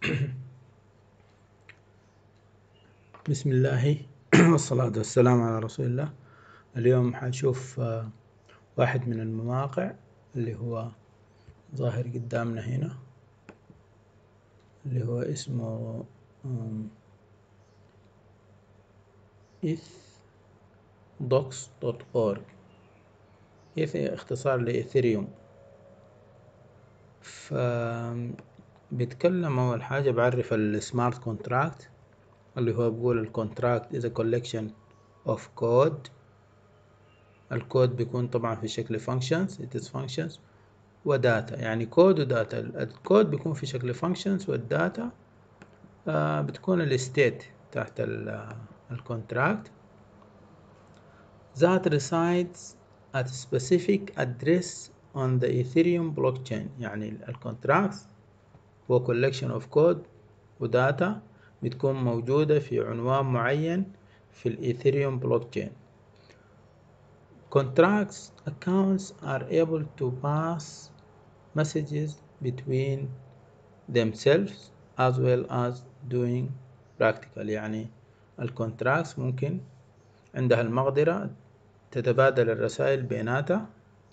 بسم الله والصلاة والسلام على رسول الله اليوم حنشوف آه، واحد من المواقع اللي هو ظاهر قدامنا هنا اللي هو اسمه ethdocs.org إث اختصار لإثيريوم فبيتكلم أول حاجة بعرف السمارت كونتراكت اللي هو بيقول الكونتراكت is a collection of code الكود بيكون طبعا في شكل functions it is functions وداتا يعني كود وداتا الكود بيكون في شكل functions والداتا آه بتكون الستيت تحت الكونتراكت that resides at specific address on the ethereum blockchain يعني الكونتراكت هو collection of code وداتا بتكون موجودة في عنوان معين في الإيثيريوم بلوك Contracts accounts are able to pass messages between themselves as well as doing practical يعني الكونتراكتس ممكن عندها المقدرة تتبادل الرسائل بيناتها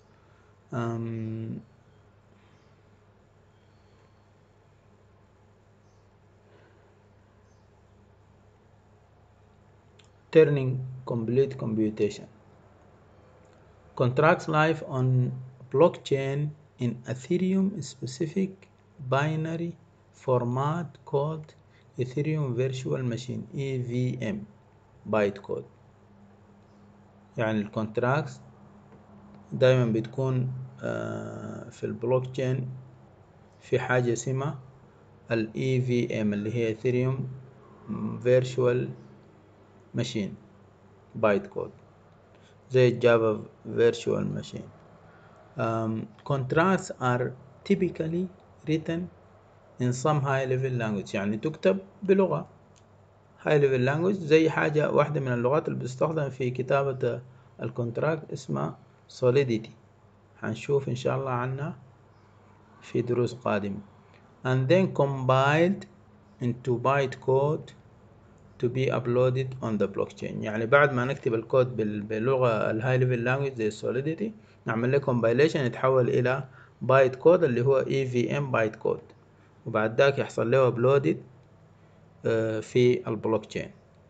turning complete computation. Contracts live on blockchain in Ethereum specific binary format called Ethereum Virtual Machine EVM bytecode يعني الكونتراكتس دايما بتكون في البلوكتشين في حاجة اسمها ال EVM اللي هي Ethereum Virtual machine byte code زي الجافا virtual machine um, contracts are typically written in some high level language يعني تكتب بلغة high level language زي حاجة واحدة من اللغات اللي بتستخدم في كتابة الكونتراكت اسمها solidity هنشوف إن شاء الله عنها في دروس قادمة and then compiled into bytecode to be uploaded on the blockchain يعني بعد ما نكتب الكود باللغة الهاي ليفل لانجوج زي السوليديتي نعمل له compilation يتحول إلى بايت كود اللي هو EVM بايت كود وبعد ذاك يحصل له uploaded آه، في البلوكتشين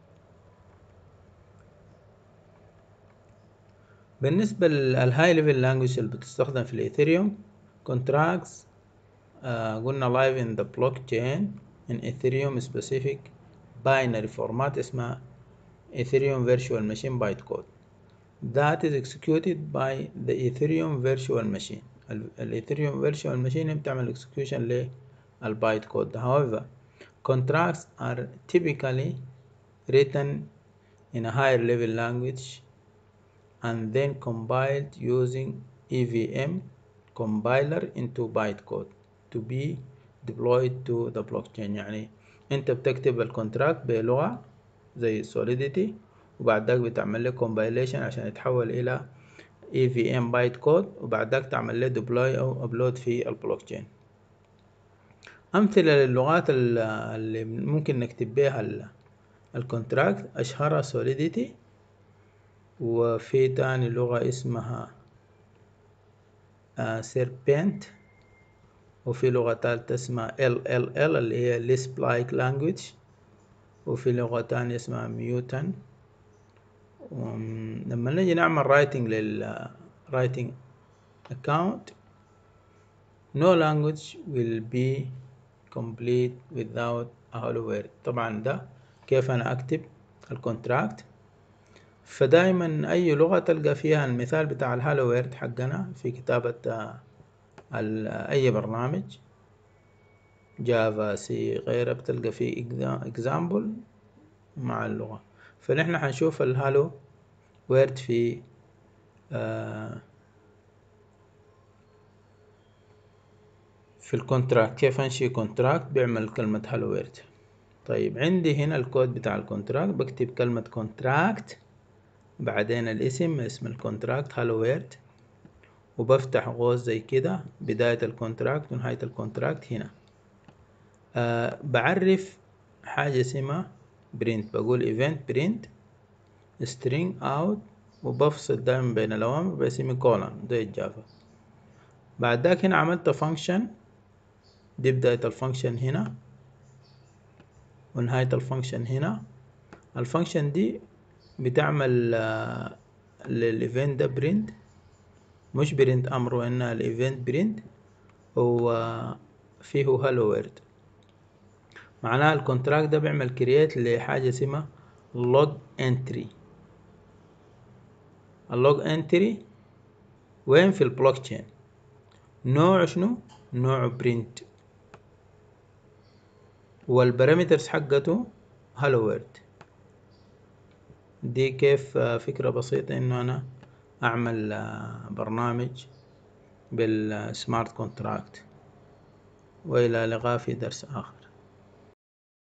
بالنسبة للهاي ليفل لانجوج اللي بتستخدم في الإيثيريوم contracts آه قلنا live in the blockchain in Ethereum specific binary format اسمها Ethereum Virtual Machine Bytecode that is executed by the Ethereum Virtual Machine ال Ethereum Virtual Machine بتعمل execution للبايت كود however contracts are typically written in a higher level language and then compiled using EVM compiler into bytecode to be deployed to the blockchain يعني انت بتكتب الكونتراكت بلغة زي سوليديتي وبعد ذاك بتعمل له كومبايليشن عشان يتحول الى اي في ام بايت كود وبعد ذاك تعمل له ديبلوي او ابلود في البلوك تشين امثله للغات اللي ممكن نكتب بها الكونتراكت اشهرها سوليديتي وفي تاني لغة اسمها سيربنت uh, وفي لغة تالتة اسمها LLL اللي هي Lisp Like Language وفي لغة تانية اسمها Mutant لما نجي نعمل writing لل writing account no language will be complete without a hello world طبعا ده كيف أنا أكتب الكونتراكت فدايما أي لغة تلقى فيها المثال بتاع الهالو وورد حقنا في كتابة اي برنامج جافا سي غيره بتلقى فيه اكزامبل مع اللغة فنحن حنشوف الهالو وورد في آه في الكونتراكت كيف انشي كونتراكت بيعمل كلمة هالو وورد طيب عندي هنا الكود بتاع الكونتراكت بكتب كلمة كونتراكت بعدين الاسم اسم الكونتراكت هالو وورد وبفتح قوس زي كده بداية الكونتراكت ونهاية الكونتراكت هنا أه بعرف حاجة اسمها برنت بقول event print string out وبفصل دايما بين الأوامر بسمي كولن ده الجافا بعد ذاك هنا عملت فانكشن دي بداية الفانكشن هنا ونهاية الفانكشن هنا الفانكشن دي بتعمل آه، للايفنت ده برنت مش برنت امر وانها الايفنت برنت هو فيه هالو وورد معناها الكونتراكت ده بيعمل كرييت لحاجة اسمها log entry اللوج انتري وين في البلوك تشين نوع شنو نوع برنت والبارامترز حقته هالو وورد دي كيف آه، فكرة بسيطة انه انا اعمل آه، برنامج بالسمارت كونتراكت والى اللقاء في درس اخر